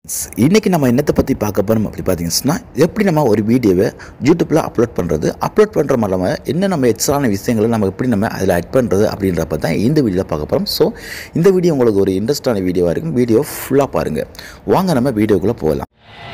இன்றைக்கி நம்ம என்னத்தை பற்றி பார்க்க போகிறோம் அப்படி பார்த்தீங்கன்னா எப்படி நம்ம ஒரு வீடியோவை யூடியூப்பில் அப்லோட் பண்ணுறது அப்லோட் பண்ணுற மாதிரி இல்லாமல் என்ன நம்ம எக்ஸ்ட்ரான விஷயங்களை நம்ம எப்படி நம்ம அதில் ஆட் பண்ணுறது அப்படின்றப்ப தான் இந்த வீடியோவில் பார்க்க போகிறோம் ஸோ இந்த வீடியோ உங்களுக்கு ஒரு இன்ட்ரெஸ்டான வீடியோவாக இருக்கும் வீடியோ ஃபுல்லாக பாருங்கள் வாங்க நம்ம வீடியோக்குள்ளே போகலாம்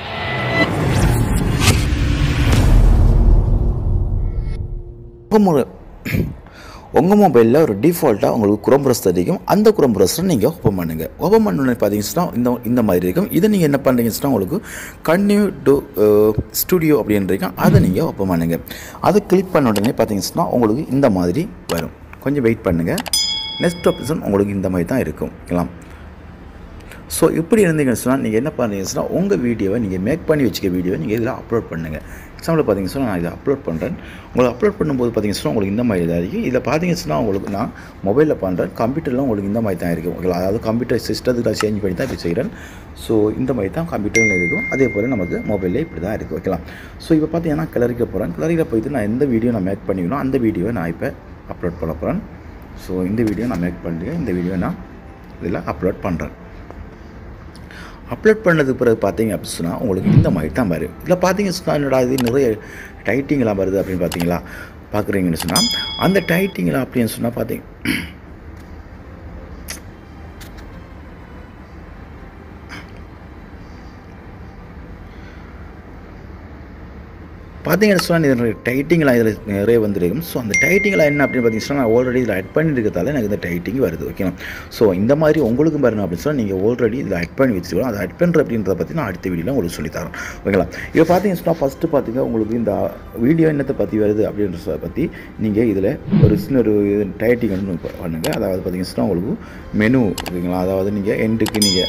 உங்கள் மொ- உங்கள் மொபைலில் ஒரு டிஃபால்ட்டாக உங்களுக்கு குரோம் ப்ரௌசர் தெரியும் அந்த குரோம் ப்ரௌசரை நீங்கள் ஓப்பன் பண்ணுங்கள் ஓப்பன் பண்ணணுன்னு பார்த்தீங்கன்னா இந்த இந்த மாதிரி இருக்கும் இதை நீங்கள் என்ன பண்ணுறீங்கன்னா உங்களுக்கு கன்டினியூ டு ஸ்டுடியோ அப்படின்னு இருக்கும் அதை நீங்கள் ஓப்பன் பண்ணுங்கள் அதை கிளிக் பண்ண உடனே பார்த்தீங்கன்னா உங்களுக்கு இந்த மாதிரி வரும் கொஞ்சம் வெயிட் பண்ணுங்கள் நெக்ஸ்ட் ஆப்ஷன் உங்களுக்கு இந்த மாதிரி தான் இருக்கும் ஓகேங்களா ஸோ இப்படி இருந்தீங்கன்னு சொன்னால் நீங்கள் என்ன பண்ணுறீங்கன்னு சொன்னால் உங்கள் வீடியோவை நீங்கள் மேக் பண்ணி வச்சுக்க வீடியோவை நீங்கள் இதில் அப்லோட் பண்ணுங்கள் எக்ஸாம்பிள் பார்த்தீங்கன்னா சொன்னால் நான் இதை அப்லோட் பண்ணுறேன் உங்களுக்கு அப்லோட் பண்ணும்போது பார்த்தீங்கன்னா சொன்னால் உங்களுக்கு இந்த மாதிரி தான் இருக்கும் இதில் பார்த்தீங்கன்னா சொன்னால் உங்களுக்கு நான் மொபைலில் பண்ணுறேன் கம்ப்யூட்டரில் உங்களுக்கு இந்த மாதிரி தான் இருக்கும் ஓகேங்களா அதாவது கம்ப்யூட்டர் சிஸ்டத்துக்கு நான் சேஞ்ச் பண்ணி தான் இப்படி செய்கிறேன் ஸோ இந்த மாதிரி தான் கம்ப்யூட்டரில் இருக்கும் அதே போல் நமக்கு மொபைலில் இப்படி தான் இருக்குது ஓகேலாம் ஸோ இப்போ பார்த்தீங்கன்னா கிளறிக்க போகிறேன் கிளறிக்க போயிட்டு நான் எந்த வீடியோ நான் மேக் பண்ணிக்கணும் அந்த வீடியோவை நான் இப்போ அப்லோட் பண்ண போகிறேன் ஸோ இந்த வீடியோ நான் மேக் பண்ணிட்டு இந்த வீடியோ நான் இதில் அப்லோட் பண்ணுறேன் அப்லோட் பண்ணதுக்கு பிறகு பார்த்தீங்க அப்படின்னு சொன்னால் உங்களுக்கு இந்த மாதிரி தான் வரும் இதில் பார்த்தீங்க சொன்னால் என்னடா இது நிறைய டைட்டிங்லாம் வருது அப்படின்னு பார்த்தீங்களா பார்க்குறீங்கன்னு சொன்னால் அந்த டைட்டிங்லாம் அப்படின்னு சொன்னால் பார்த்தீங்க பார்த்தீங்கன்னு சொன்னால் இது டைட்டிங்லாம் இதில் நிறைய வந்துருக்கும் ஸோ அந்த டைட்டிங்லாம் என்ன அப்படின்னு பார்த்தீங்கன்னா நான் ஆல்ரெடி இதில் ஆட் பண்ணியிருக்கிறதால எனக்கு இந்த டைட்டிங் வருது ஓகேங்களா ஸோ இந்த மாதிரி உங்களுக்கும் வரணும் அப்படின்னு சொன்னால் நீங்கள் ஆல்ரெடி இதில் ஆட் பண்ணி வச்சுருக்கோம் அதை ஆட் பண்ணுற அப்படின்றத பற்றி நான் அடுத்த வீடியோவில் உங்களுக்கு சொல்லித்தரேன் ஓகேங்களா இப்போ பார்த்தீங்கன்னு சொன்னால் ஃபஸ்ட்டு பார்த்தீங்க உங்களுக்கு இந்த வீடியோ என்னத்தை பற்றி வருது அப்படின்றத பற்றி நீங்கள் இதில் ஒரு சின்ன ஒரு டைட்டிங் வந்து பண்ணுங்கள் அதாவது பார்த்தீங்கன்னு சொன்னால் உங்களுக்கு மெனு ஓகேங்களா அதாவது நீங்கள் எண்டுக்கு நீங்கள்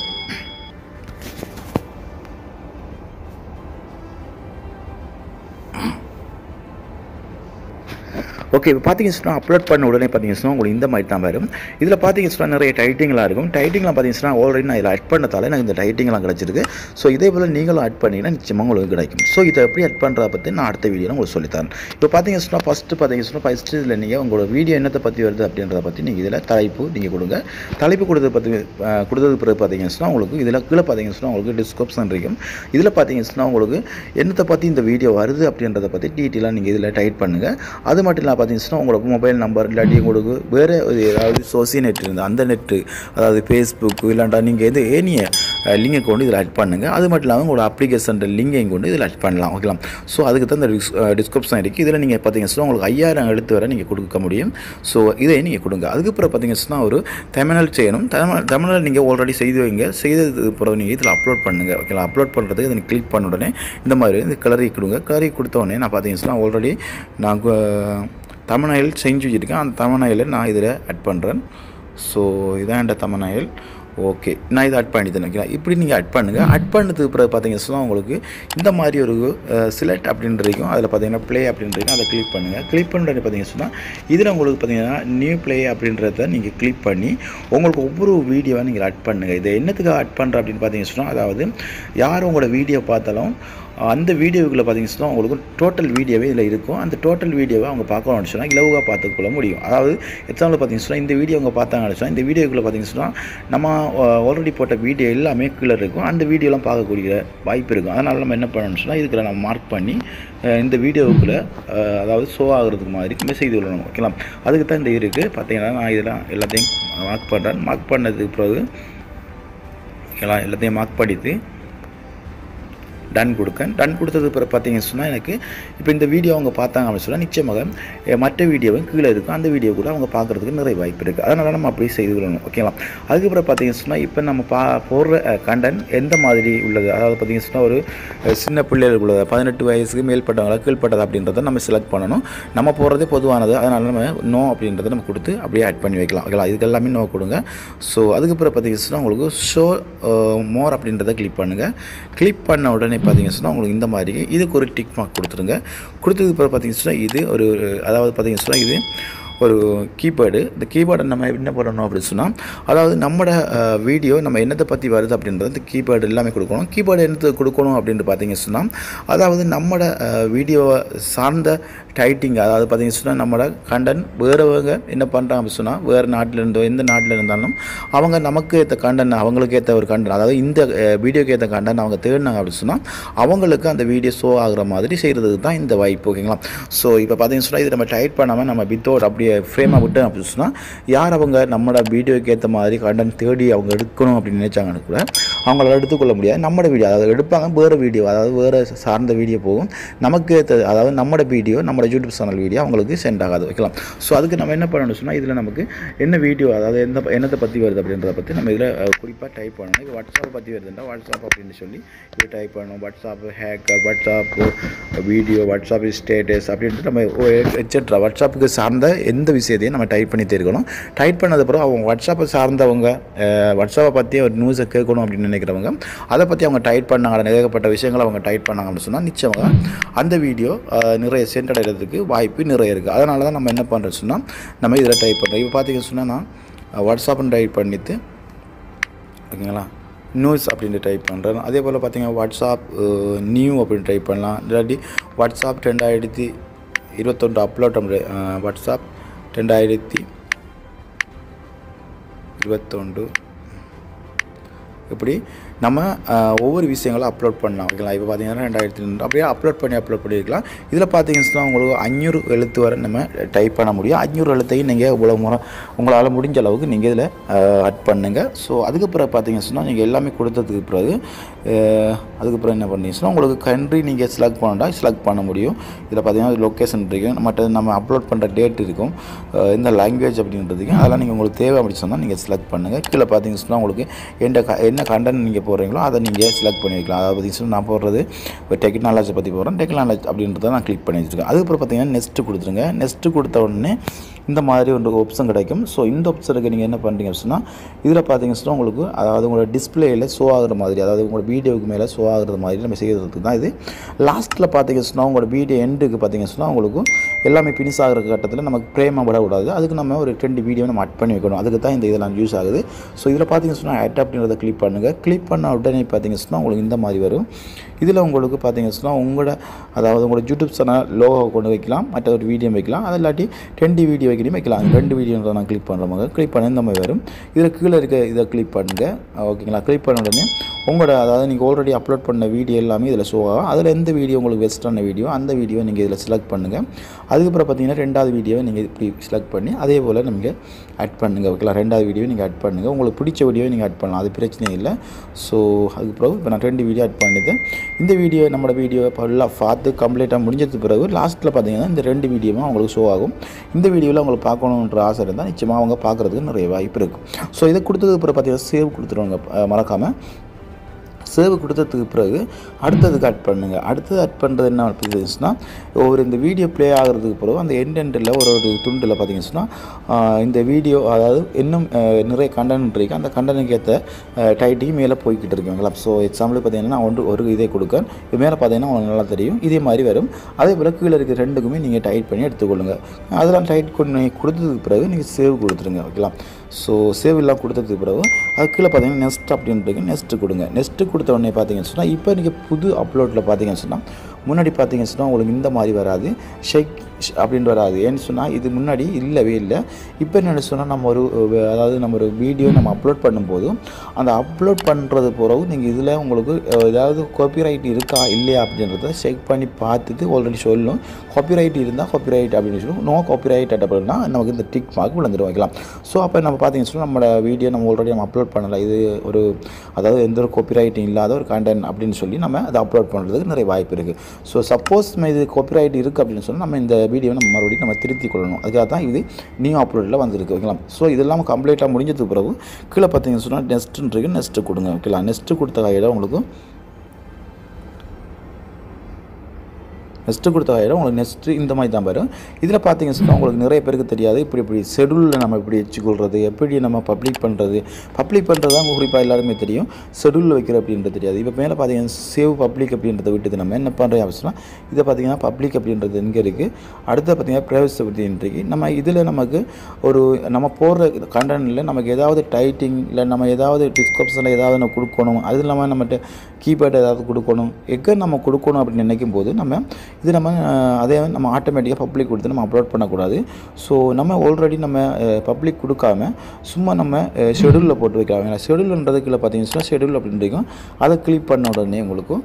ஓகே இப்போ பார்த்தீங்கன்னு சொன்னால் அப்லோட் பண்ண உடனே பார்த்தீங்கன்னு சொன்னால் உங்களுக்கு இந்த மாதிரி தான் வரும் இதில் பார்த்தீங்கன்னு சொன்னால் நிறைய டைட்டிங்லாம் இருக்கும் டைட்டிங்லாம் பார்த்தீங்கன்னு சொன்னால் ஆல்ரெடி நான் இதில் ஆட் பண்ணதால எனக்கு இந்த டைட்டிங்லாம் கிடச்சிருக்கு ஸோ இதே போல் நீங்களும் ஆட் பண்ணிங்கன்னா நிச்சயமாக உங்களுக்கு கிடைக்கும் ஸோ இதை எப்படி ஆட் பண்ணுறத பற்றி நான் அடுத்த வீடியோவில் உங்களுக்கு சொல்லித்தரேன் இப்போ பார்த்தீங்கன்னு சொன்னால் ஃபஸ்ட்டு பார்த்தீங்கன்னு சொன்னால் ஃபஸ்ட்டு இதில் நீங்கள் உங்களோட வீடியோ என்னத்தை பற்றி வருது அப்படின்றத பற்றி நீங்கள் இதில் தலைப்பு நீங்கள் கொடுங்க தலைப்பு கொடுத்தது பற்றி அஹ், கொடுத்தது பிறகு பார்த்தீங்கன்னு சொன்னால் உங்களுக்கு இதில் கீழே பார்த்தீங்கன்னு சொன்னால் உங்களுக்கு டிஸ்கிரிப்ஷன் இருக்கும் இதில் பார்த்தீங்கன்னு சொன்னால் உங்களுக்கு என்னத்தை பற்றி இந்த வீடியோ வருது அப்படின்றத பற்றி டீட்டெயிலாக நீங்கள் இதில் டைப் பண்ணுங்கள் அது மட்டும் இல்லாமல் பார்த்தீங்கன்னா உங்களுக்கு மொபைல் நம்பர் இல்லாட்டி உங்களுக்கு வேறு ஒரு ஏதாவது சோசியல் நெட் இருந்தால் அந்த நெட்டு அதாவது ஃபேஸ்புக் இல்லாண்டா நீங்கள் எது ஏனிய லிங்கை கொண்டு இதில் ஆட் பண்ணுங்கள் அது மட்டும் இல்லாமல் உங்களோட அப்ளிகேஷன் லிங்கையும் கொண்டு இதில் ஆட் பண்ணலாம் ஓகேலாம் ஸோ அதுக்கு தான் இந்த டிஸ்கிரிப்ஷன் இருக்குது இதில் நீங்கள் பார்த்தீங்கன்னா உங்களுக்கு ஐயாயிரம் எழுத்து வரை நீங்கள் கொடுக்க முடியும் ஸோ இதை நீங்கள் கொடுங்க அதுக்கப்புறம் பார்த்தீங்கன்னா ஒரு தமிழ் செய்யணும் தமிழ் தமிழில் நீங்கள் ஆல்ரெடி செய்து வைங்க செய்தது பிறகு நீங்கள் இதில் அப்லோட் பண்ணுங்கள் ஓகேங்களா அப்லோட் பண்ணுறதுக்கு இதை கிளிக் பண்ண உடனே இந்த மாதிரி இந்த கிளறி கொடுங்க கிளறி கொடுத்த உடனே நான் பார்த்தீங்கன்னா ஆல்ரெடி நான் கு- தமிழ்நாயில் செஞ்சு வச்சுருக்கேன் அந்த தமிழ்நாயில் நான் இதில் ஆட் பண்ணுறேன் ஸோ இதான் என் தமிழ்நாயில் ஓகே நான் இதை ஆட் பண்ணி தரேன் இப்படி நீங்கள் ஆட் பண்ணுங்கள் ஆட் பண்ணதுக்கு பிறகு பார்த்தீங்கன்னா சொன்னால் உங்களுக்கு இந்த மாதிரி ஒரு சிலெக்ட் அப்படின்றதையும் அதில் பார்த்தீங்கன்னா ப்ளே அப்படின்றதையும் அதை கிளிக் பண்ணுங்கள் கிளிக் பண்ணுறது பார்த்தீங்கன்னா சொன்னால் இதில் உங்களுக்கு பார்த்தீங்கன்னா நியூ ப்ளே அப்படின்றத நீங்கள் கிளிக் பண்ணி உங்களுக்கு ஒவ்வொரு வீடியோவை நீங்கள் ஆட் பண்ணுங்கள் இதை என்னத்துக்கு ஆட் பண்ணுற அப்படின்னு பார்த்தீங்கன்னா சொன்னால் அதாவது யார் உங்களோட வீடியோ பார்த்தாலும் அந்த வீடியோவுக்குள்ள பார்த்தீங்கன்னா சொன்னா உங்களுக்கு டோட்டல் வீடியோவே இதில் இருக்கும் அந்த டோட்டல் வீடியோவை அவங்க பார்க்கணும்னு சொன்னால் இலவாக பார்த்துக்கொள்ள முடியும் அதாவது எக்ஸாம்பிள் பார்த்தீங்கன்னா சொன்னா இந்த வீடியோ அவங்க பார்த்தாங்கன்னு சொன்னால் இந்த வீடியோக்குள்ளே பார்த்தீங்கன்னா சொன்னால் நம்ம ஆல்ரெடி போட்ட வீடியோ எல்லாமே கீழே இருக்கும் அந்த வீடியோலாம் பார்க்கக்கூடிய வாய்ப்பு இருக்கும் அதனால் நம்ம என்ன பண்ணணும்னு சொன்னால் இதுக்குள்ள நம்ம மார்க் பண்ணி அஹ், இந்த வீடியோவுக்குள்ளே அதாவது ஷோ ஆகுறதுக்கு மாதிரி மெசேஜ் விடணும் ஓகேலாம் அதுக்கு தான் இந்த இருக்குது பார்த்தீங்கன்னா நான் இதெல்லாம் எல்லாத்தையும் மார்க் பண்ணுறேன் மார்க் பண்ணதுக்கு பிறகு ஓகேங்களா எல்லாத்தையும் மார்க் பண்ணிட்டு டன் கொடுக்கேன் டன் கொடுத்தது பிறகு பார்த்தீங்கன்னு சொன்னால் எனக்கு இப்போ இந்த வீடியோ அவங்க பார்த்தாங்க அப்படின்னு சொன்னால் நிச்சயமாக அஹ், மற்ற வீடியோவும் கீழே இருக்கும் அந்த வீடியோ கூட அவங்க பார்க்குறதுக்கு நிறைய வாய்ப்பு இருக்குது அதனால நம்ம அப்படியே செய்து கொள்ளணும் ஓகேங்களா அதுக்கப்புறம் பார்த்தீங்கன்னு சொன்னால் இப்போ நம்ம பா போடுற கண்டன் எந்த மாதிரி உள்ளது அதாவது பார்த்தீங்கன்னு சொன்னால் ஒரு அஹ், சின்ன பிள்ளைகளுக்கு உள்ளது பதினெட்டு வயசுக்கு மேல்பட்டவங்களா கீழ்பட்டது அப்படின்றத நம்ம செலக்ட் பண்ணணும் நம்ம போடுறதே பொதுவானது அதனால நம்ம நோ அப்படின்றத நம்ம கொடுத்து அப்படியே ஆட் பண்ணி வைக்கலாம் ஓகேங்களா இதுக்கு எல்லாமே நோ கொடுங்க ஸோ அதுக்கப்புறம் பார்த்தீங்கன்னு சொன்னால் உங்களுக்கு ஷோ மோர் அப்படின்றத கிளிக் பண்ணுங்கள் கிளிக் பண்ண உடனே பார்த்தீங்கன்னு சொன்னால் உங்களுக்கு இந்த மாதிரி இதுக்கு ஒரு டிக் மார்க் கொடுத்துருங்க கொடுத்ததுக்கு பிறகு பார்த்தீங்கன்னு சொன்னால் இது ஒரு அதாவது பார்த்தீங்கன்னு சொன்னால் இது ஒரு கீபேர்டு இந்த கீபேர்டை நம்ம என்ன பண்ணணும் அப்படின்னு சொன்னால் அதாவது நம்மளோட வீடியோ நம்ம என்னத்தை பற்றி வருது அப்படின்றது இந்த கீபேர்டு எல்லாமே கொடுக்கணும் கீபேர்டு என்னத்துக்கு கொடுக்கணும் அப்படின்ட்டு பார்த்தீங்க சொன்னால் அதாவது நம்மளோட வீடியோவை சார்ந்த டைட்டிங் அதாவது பார்த்தீங்க சொன்னால் நம்மளோட கண்டென்ட் வேறவங்க என்ன பண்ணுறாங்க அப்படின்னு சொன்னால் வேறு நாட்டில் இருந்தோ எந்த நாட்டில் இருந்தாலும் அவங்க நமக்கு ஏற்ற கண்டென்ட் அவங்களுக்கு ஏற்ற ஒரு கண்டென்ட் அதாவது இந்த வீடியோக்கு ஏற்ற கண்டென்ட் அவங்க தேடினாங்க அப்படின்னு சொன்னால் அவங்களுக்கு அந்த வீடியோ ஷோ ஆகுற மாதிரி செய்கிறதுக்கு தான் இந்த வாய்ப்பு ஓகேங்களா ஸோ இப்போ பார்த்தீங்கன்னு சொன்னால் இது நம்ம டைட் பண்ணாமல் நம்ம வித்தவுட் அப்படியே ஃப்ரேமாக விட்டு அப்படின்னு சொன்னால் யார் அவங்க நம்மளோட வீடியோக்கு ஏற்ற மாதிரி கண்டென்ட் தேடி அவங்க எடுக்கணும் அப்படின்னு நினைச்சாங்கன்னு கூட அவங்கள எடுத்துக்கொள்ள முடியாது நம்மளோட வீடியோ அதாவது எடுப்பாங்க வேறு வீடியோ அதாவது வேறு சார்ந்த வீடியோ போகும் நமக்கு ஏற்ற அதாவது நம்மளோட வீடியோ நம்மளோட யூடியூப் சேனல் வீடியோ அவங்களுக்கு சென்ட் ஆகாது வைக்கலாம் ஸோ அதுக்கு நம்ம என்ன பண்ணணும் சொன்னால் இதில் நமக்கு என்ன வீடியோ அதாவது எந்த என்னத்தை பற்றி வருது அப்படின்றத பற்றி நம்ம இதில் குறிப்பாக டைப் பண்ணணும் இப்போ வாட்ஸ்அப் பற்றி வருதுன்னா வாட்ஸ்அப் அப்படின்னு சொல்லி இது டைப் பண்ணணும் WhatsApp hacker WhatsApp video WhatsApp status அப்படின்ட்டு நம்ம எட்ஸெட்ரா வாட்ஸ்அப்புக்கு சார்ந்த எந்த விஷயத்தையும் நம்ம டைப் பண்ணி தெரிக்கணும் டைப் பண்ணது பிறகு அவங்க வாட்ஸ்அப்பை சார்ந்தவங்க வாட்ஸ்அப்பை பற்றி ஒரு நியூஸை கேட்கணும் அப்படின்னு நினைக்கிறவங்க அதை பற்றி அவங்க டைப் பண்ணாங்க ஏகப்பட்ட விஷயங்களை அவங்க டைப் பண்ணாங்கன்னு சொன்னால் நிச்சயமாக அந்த வீடியோ நிறைய சென்றடைகிறதுக்கு வாய்ப்பு நிறைய இருக்குது அதனால தான் நம்ம என்ன பண்ணுறோம் சொன்னால் நம்ம இதில் டைப் பண்ணுறோம் இப்போ பார்த்தீங்கன்னு சொன்னால் நான் வாட்ஸ்அப்னு டைப் பண்ணிட்டு ஓகேங்களா நியூஸ் அப்படின்னு டைப் பண்ணுறேன் அதே போல் பார்த்தீங்கன்னா வாட்ஸ்அப் நியூ அப்படின்னு டைப் பண்ணலாம் இல்லாட்டி வாட்ஸ்அப் ரெண்டாயிரத்தி இருபத்தொன்று அப்லோட் வாட்ஸ்அப் ரெண்டாயிரத்தி இருபத்தொன்று இப்படி நம்ம ஒவ்வொரு விஷயங்களும் அப்லோட் பண்ணலாம் ஓகேங்களா இப்போ பார்த்தீங்கன்னா ரெண்டாயிரத்தி ரெண்டு அப்படியே அப்லோட் பண்ணி அப்லோட் பண்ணியிருக்கலாம் இதில் பார்த்தீங்கன்னா உங்களுக்கு அஞ்சூறு எழுத்து வரை நம்ம டைப் பண்ண முடியும் அஞ்சூறு எழுத்தையும் நீங்கள் இவ்வளோ முறை உங்களால் முடிஞ்ச அளவுக்கு நீங்கள் இதில் அட் பண்ணுங்கள் ஸோ அதுக்கு பிறகு பார்த்தீங்கன்னு சொன்னால் நீங்கள் எல்லாமே கொடுத்ததுக்கு பிறகு அதுக்கு பிறகு என்ன பண்ணீங்கன்னா உங்களுக்கு கண்ட்ரி நீங்கள் செலக்ட் பண்ணா செலக்ட் பண்ண முடியும் இதில் பார்த்தீங்கன்னா லொக்கேஷன் இருக்கும் மற்ற நம்ம அப்லோட் பண்ணுற டேட் இருக்கும் இந்த லாங்குவேஜ் அப்படின்றதுக்கு அதெல்லாம் நீங்கள் உங்களுக்கு தேவை அப்படின்னு சொன்னால் நீங்கள் செலக்ட் பண்ணுங்கள் கீழே பார்த்தீங்கன்னு சொன்னால் உங்களுக்கு எந்த என்ன கண்டென்ட் நீங்கள் போடுறீங்களோ அதை நீங்கள் செலக்ட் பண்ணி வைக்கலாம் அதாவது பார்த்தீங்கன்னா நான் போடுறது இப்போ டெக்னாலஜி பற்றி போடுறேன் டெக்னாலஜி அப்படின்றத நான் கிளிக் பண்ணி வச்சுருக்கேன் அதுக்கப்புறம் பார்த்தீங்கன்னா நெக்ஸ்ட்டு கொடுத்துருங்க நெக்ஸ்ட்டு கொடுத்த உடனே இந்த மாதிரி ஒரு ஆப்ஷன் கிடைக்கும் ஸோ இந்த ஆப்ஷனுக்கு நீங்கள் என்ன பண்ணுறீங்க சொன்னால் இதில் பார்த்தீங்கன்னு சொன்னால் உங்களுக்கு அதாவது உங்களோட டிஸ்பிளேயில் ஷோ ஆகுற மாதிரி அதாவது உங்களோட வீடியோவுக்கு மேலே ஷோ ஆகுற மாதிரி நம்ம செய்கிறதுக்கு தான் இது லாஸ்ட்டில் பார்த்தீங்கன்னு சொன்னால் உங்களோட வீடியோ எண்டுக்கு பார்த்தீங்கன்னு சொன்னால் உங்களுக்கு எல்லாமே ஃபினிஷ் ஆகிற கட்டத்தில் நமக்கு பிரேமாக விடக்கூடாது அதுக்கு நம்ம ஒரு ரெண்டு வீடியோ நம்ம அட் பண்ணி வைக்கணும் அதுக்கு தான் இந்த இதெல்லாம் யூஸ் ஆகுது ஸோ இதில் பார்த்தீங்கன்னு சொன்னால் அட் அப்படின்றத கிளிக் பண்ணுங்கள் கிளிக் பண்ண உடனே பார்த்தீங்கன்னு சொன்னால் உங்களுக்கு இந்த மாதிரி வரும் இதில் உங்களுக்கு பார்த்தீங்கன்னு சொன்னால் உங்களோட அதாவது உங்களோட யூடியூப் சேனல் லோகோ கொண்டு வைக்கலாம் மற்ற ஒரு வீடியோ வைக்கலாம் அது இல்லாட்டி ரெண்டு வீடியோ வைக்கணும் வைக்கலாம் ரெண்டு வீடியோ நான் கிளிக் பண்ணுறவங்க கிளிக் பண்ண இந்த மாதிரி வரும் இதில் கீழே இருக்க இதை கிளிக் பண்ணுங்கள் ஓகேங்களா கிளிக் பண்ண உடனே உங்களோட அதாவது நீங்கள் ஆல்ரெடி அப்லோட் பண்ண வீடியோ எல்லாமே இதில் ஷோ ஆகும் அதில் எந்த வீடியோ உங்களுக்கு பெஸ்ட்டான வீடியோ அந்த வீடியோ நீங்கள் இதில் செலக்ட் பண்ணுங்கள் அதுக்கப்புறம் பார்த்தீங்கன்னா ரெண்டாவது வீடியோவை நீங்கள் இப்படி செலக்ட் பண்ணி அதே போல் நீங்கள் ஆட் பண்ணுங்கள் ஓகேங்களா ரெண்டாவது வீடியோ நீங்கள் ஆட் பண்ணுங்கள் உங்களுக்கு பிடிச்ச வீடியோ நீங்கள் ஆட் பண்ணலாம் அது பிரச்சனை இல்லை ஸோ அதுக்கப்புறம் இப்போ நான் ரெண்டு வீடியோ ஆட் பண்ணிட்டேன் இந்த வீடியோ நம்மளோட வீடியோ ஃபுல்லாக பார்த்து கம்ப்ளீட்டாக முடிஞ்சதுக்கு பிறகு லாஸ்ட்டில் பார்த்தீங்கன்னா இந்த ரெண்டு வீடியோவும் அவங்களுக்கு ஷோ ஆகும் இந்த வீடியோவில் அவங்களுக்கு பார்க்கணுன்ற ஆசை இருந்தால் நிச்சயமாக அவங்க பார்க்குறதுக்கு நிறைய வாய்ப்பு இருக்குது ஸோ இதை கொடுத்ததுக்கு பிறகு பார்த்தீங்கன்னா சேவ் கொடுத்துருவாங்க மறக்காமல் சேவ் கொடுத்ததுக்கு பிறகு அடுத்ததுக்கு ஆட் பண்ணுங்கள் அடுத்தது ஆட் பண்ணுறது என்ன இருந்துச்சுன்னா ஒரு இந்த வீடியோ ப்ளே ஆகிறதுக்கு பிறகு அந்த எண்ட் எண்டில் ஒரு ஒரு துண்டில் பார்த்தீங்கன்னு சொன்னால் இந்த வீடியோ அதாவது இன்னும் நிறைய கண்டென்ட் இருக்குது அந்த கண்டனுக்கு ஏற்ற டைட்டிங் மேலே போய்கிட்டு இருக்குங்களா ஸோ எக்ஸாம்பிள் பார்த்தீங்கன்னா ஒன்று ஒரு இதே கொடுக்கேன் இது மேலே பார்த்தீங்கன்னா உங்களுக்கு நல்லா தெரியும் இதே மாதிரி வரும் அதே போல் கீழே இருக்க ரெண்டுக்குமே நீங்கள் டைட் பண்ணி எடுத்துக்கொள்ளுங்கள் அதெல்லாம் டைட் பண்ணி கொடுத்ததுக்கு பிறகு நீங்கள் சேவ் கொடுத்துருங்க ஓகேலாம் ஸோ சேவ் எல்லாம் கொடுத்ததுக்கு பிறகு அது கீழே பார்த்தீங்கன்னா நெக்ஸ்ட் அப்படின்றது நெக்ஸ்ட்டு கொடுங்க நெக்ஸ்ட்டு கொடுத்த உடனே பார்த்தீங்கன்னு சொன்னால் இப்போ நீங்கள் புது அப்லோடில் பார்த்தீங்கன்னு சொன்னால் முன்னாடி பார்த்தீங்கன்னு சொன்னால் உங்களுக்கு இந்த மாதிரி வராது ஷெக் அப்படின்னு வராது ஏன்னு சொன்னால் இது முன்னாடி இல்லவே இல்லை இப்போ என்ன சொன்னால் நம்ம ஒரு அதாவது நம்ம ஒரு வீடியோ நம்ம அப்லோட் பண்ணும்போது அந்த அப்லோட் பண்ணுறது பிறகு நீங்கள் இதில் உங்களுக்கு ஏதாவது காப்பிரைட் இருக்கா இல்லையா அப்படின்றத செக் பண்ணி பார்த்துட்டு ஆல்ரெடி சொல்லணும் காப்பிரைட் இருந்தால் காப்பிரைட் அப்படின்னு சொல்லணும் நோ காப்பிரைட் அப்படின்னா நமக்கு இந்த டிக் மார்க் விழுந்துட்டு வைக்கலாம் ஸோ அப்போ நம்ம பார்த்தீங்கன்னு சொன்னால் நம்மளோட வீடியோ நம்ம ஆல்ரெடி நம்ம அப்லோட் பண்ணலை இது ஒரு அதாவது எந்த ஒரு காப்பிரைட்டும் இல்லாத ஒரு கண்டென்ட் அப்படின்னு சொல்லி நம்ம அதை அப்லோட் பண்ணுறதுக்கு நிறைய வாய்ப்பு இருக்குது ஸோ சப்போஸ் நம்ம இது காப்பிரைட் இருக்குது அப்படின்னு சொன்னால் நம்ம இந்த வீடியோ நம்ம மறுபடியும் நம்ம திருத்தி கொள்ளணும் அதுக்காக தான் இது நியூ அப்லோடில் வந்திருக்கு ஓகேங்களா ஸோ இதெல்லாம் கம்ப்ளீட்டாக முடிஞ்சதுக்கு பிறகு கீழே பார்த்தீங்கன்னு சொன்னால் நெக்ஸ்ட்டுன்றது நெக்ஸ்ட்டு கொடுங்க ஓகேங்களா நெக்ஸ்ட்டு கொடுத்த கையில் உங்களுக்கு நெக்ஸ்ட்டு கொடுத்தாயிரம் உங்களுக்கு நெக்ஸ்ட்டு இந்த மாதிரி தான் வரும் இதில் பார்த்தீங்கன்னு சொன்னால் உங்களுக்கு நிறைய பேருக்கு தெரியாது இப்படி இப்படி ஷெடியூலில் நம்ம இப்படி வச்சுக்கொள்வது எப்படி நம்ம பப்ளிக் பண்ணுறது பப்ளிக் பண்ணுறது தான் குறிப்பாக எல்லாருமே தெரியும் ஷெடியூலில் வைக்கிற அப்படின்றது தெரியாது இப்போ மேலே பார்த்தீங்கன்னா சேவ் பப்ளிக் அப்படின்றத விட்டுது நம்ம என்ன பண்ணுறோம் அவசியம் இதை பார்த்தீங்கன்னா பப்ளிக் அப்படின்றது எங்கே இருக்குது அடுத்து பார்த்தீங்கன்னா ப்ரைவசி அப்படின்னு இருக்குது நம்ம இதில் நமக்கு ஒரு நம்ம போடுற கண்டென்ட்டில் நமக்கு ஏதாவது டைட்டிங் இல்லை நம்ம ஏதாவது டிஸ்கிரிப்ஷனில் ஏதாவது நம்ம கொடுக்கணும் அது இல்லாமல் நம்மகிட்ட கீபேட் ஏதாவது கொடுக்கணும் எங்கே நம்ம கொடுக்கணும் அப்படின்னு நினைக்கும் போது நம்ம இது நம்ம அஹ், அதே நம்ம ஆட்டோமேட்டிக்காக பப்ளிக் கொடுத்து நம்ம அப்லோட் பண்ணக்கூடாது ஸோ நம்ம ஆல்ரெடி நம்ம பப்ளிக் கொடுக்காம சும்மா நம்ம ஷெடியூலில் போட்டு வைக்கலாம் ஷெடியூல்ன்றதுக்குள்ள பார்த்தீங்கன்னா ஷெடியூல் அப்படின்னு இருக்கும் அதை கிளிக் பண்ண உடனே உங்களுக்கு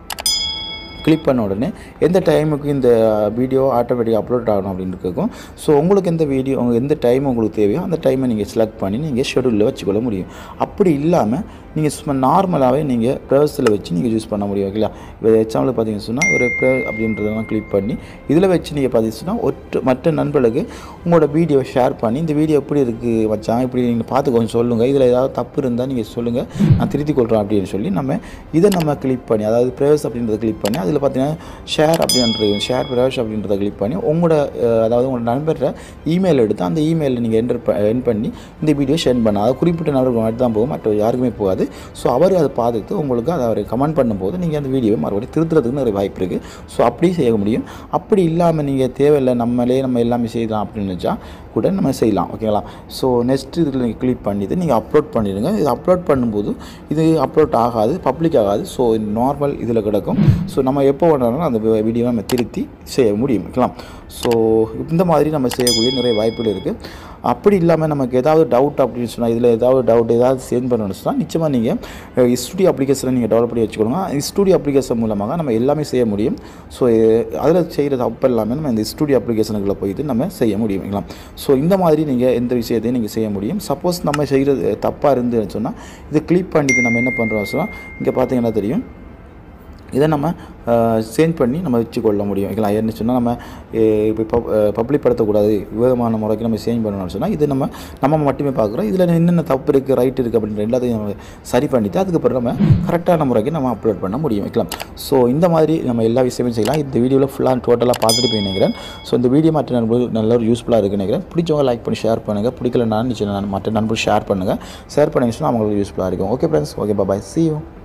கிளிக் பண்ண உடனே எந்த டைமுக்கு இந்த வீடியோ ஆட்டோமேட்டிக் அப்லோட் ஆகணும் அப்படின்னு இருக்கும் ஸோ உங்களுக்கு எந்த வீடியோ எந்த டைம் உங்களுக்கு தேவையோ அந்த டைமை நீங்கள் செலக்ட் பண்ணி நீங்கள் ஷெடியூலில் வச்சுக்கொள்ள முடியும் அப்படி இல்லாமல் நீங்கள் சும்மா நார்மலாகவே நீங்கள் ப்ரௌசரில் வச்சு நீங்கள் யூஸ் பண்ண முடியும் ஓகேங்களா இப்போ எக்ஸாம்பிள் பார்த்தீங்கன்னு சொன்னால் ஒரு ப்ரே அப்படின்றதெல்லாம் கிளிக் பண்ணி இதில் வச்சு நீங்கள் பார்த்தீங்கன்னா ஒற்று மற்ற நண்பர்களுக்கு உங்களோட வீடியோ ஷேர் பண்ணி இந்த வீடியோ எப்படி இருக்குது வச்சான் இப்படி நீங்கள் பார்த்து கொஞ்சம் சொல்லுங்கள் இதில் ஏதாவது தப்பு இருந்தால் நீங்கள் சொல்லுங்கள் நான் திருத்திக் கொள்கிறேன் அப்படின்னு சொல்லி நம்ம இதை நம்ம கிளிக் பண்ணி அதாவது ப்ரேவர்ஸ் அப்படின்றத கிளிக் பண்ணி அதில் பார்த்தீங்கன்னா ஷேர் அப்படின்றது ஷேர் ப்ரேவர்ஸ் அப்படின்றத கிளிக் பண்ணி உங்களோட அஹ், அதாவது உங்களோட நண்பர்கிட்ட இமெயில் எடுத்து அந்த இமெயிலில் நீங்கள் என்டர் என் பண்ணி இந்த வீடியோ சென்ட் பண்ண அதாவது குறிப்பிட்ட நபருக்கு மட்டும் தான் போகும் மற்ற யாருக்குமே போகாது ஸோ அவர் அதை பார்த்துட்டு உங்களுக்கு அதை அவர் கமெண்ட் பண்ணும்போது நீங்கள் அந்த வீடியோவை மறுபடியும் திருத்துறதுக்கு நிறைய வாய்ப்பு இருக்குது ஸோ அப்படியும் செய்ய முடியும் அப்படி இல்லாமல் நீங்கள் தேவையில்லை நம்மளே நம்ம எல்லாமே செய்யலாம் அப்படின்னு நினச்சா கூட நம்ம செய்யலாம் ஓகேங்களா ஸோ நெக்ஸ்ட் இதில் நீங்கள் கிளிக் பண்ணிவிட்டு நீங்கள் அப்லோட் பண்ணிடுங்க இது அப்லோட் பண்ணும்போது இது அப்லோட் ஆகாது பப்ளிக் ஆகாது ஸோ நார்மல் இதில் கிடக்கும் ஸோ நம்ம எப்போ வேணாலும் அந்த வீடியோவை நம்ம திருத்தி செய்ய முடியும் ஓகேங்களா ஸோ இந்த மாதிரி நம்ம செய்யக்கூடிய நிறைய வாய்ப்புகள் இருக்குது அப்படி இல்லாமல் நமக்கு ஏதாவது டவுட் அப்படின்னு சொன்னால் இதில் ஏதாவது டவுட் ஏதாவது சேஞ்ச் பண்ணணும்னு சொன்னால் நிச்சயமாக நீங்கள் ஸ்டூடியோ அப்ளிகேஷனை நீங்கள் டெவலப் பண்ணி வச்சுக்கோங்க ஸ்டூடியோ அப்ளிகேஷன் மூலமாக நம்ம எல்லாமே செய்ய முடியும் ஸோ அதில் செய்கிற தப்பு எல்லாமே நம்ம இந்த ஸ்டூடியோ அப்ளிகேஷனுக்குள்ளே போயிட்டு நம்ம செய்ய முடியும் ஓகேங்களா ஸோ இந்த மாதிரி நீங்கள் எந்த விஷயத்தையும் நீங்கள் செய்ய முடியும் சப்போஸ் நம்ம செய்கிறது தப்பாக இருந்துன்னு சொன்னால் இது கிளிக் பண்ணிட்டு நம்ம என்ன பண்ணுறோம் சொன்னால் இங்கே பார்த்தீங்கன்னா தெரியும் இதை நம்ம சேஞ்ச் பண்ணி நம்ம வச்சுக்கொள்ள முடியும் ஓகேங்களா என்ன சொன்னால் நம்ம அஹ், இப்போ பப் பப்ளிக் படுத்தக்கூடாது விவேகமான முறைக்கு நம்ம சேஞ்ச் பண்ணணும்னு சொன்னால் இது நம்ம நம்ம மட்டுமே பார்க்குறோம் இதில் என்னென்ன தப்பு இருக்குது ரைட் இருக்குது அப்படின்ற எல்லாத்தையும் நம்ம சரி பண்ணிவிட்டு அதுக்கப்புறம் நம்ம கரெக்டான முறைக்கு நம்ம அப்லோட் பண்ண முடியும் ஓகேங்களா ஸோ இந்த மாதிரி நம்ம எல்லா விஷயமும் செய்யலாம் இந்த வீடியோவில் ஃபுல்லாக டோட்டலாக பார்த்துட்டு போய் நினைக்கிறேன் ஸோ இந்த வீடியோ மற்ற நண்பர்கள் நல்ல ஒரு யூஸ்ஃபுல்லாக இருக்குன்னு நினைக்கிறேன் பிடிச்சவங்க லைக் பண்ணி ஷேர் பண்ணுங்கள் பிடிக்கலன்னா நிச்சயம் மற்ற நண்பர்கள் ஷேர் பண்ணுங்கள் ஷேர் பண்ணி சொன்னால் அவங்களுக்கு யூஸ்ஃபுல்லாக இருக்கும் okay friends okay bye see you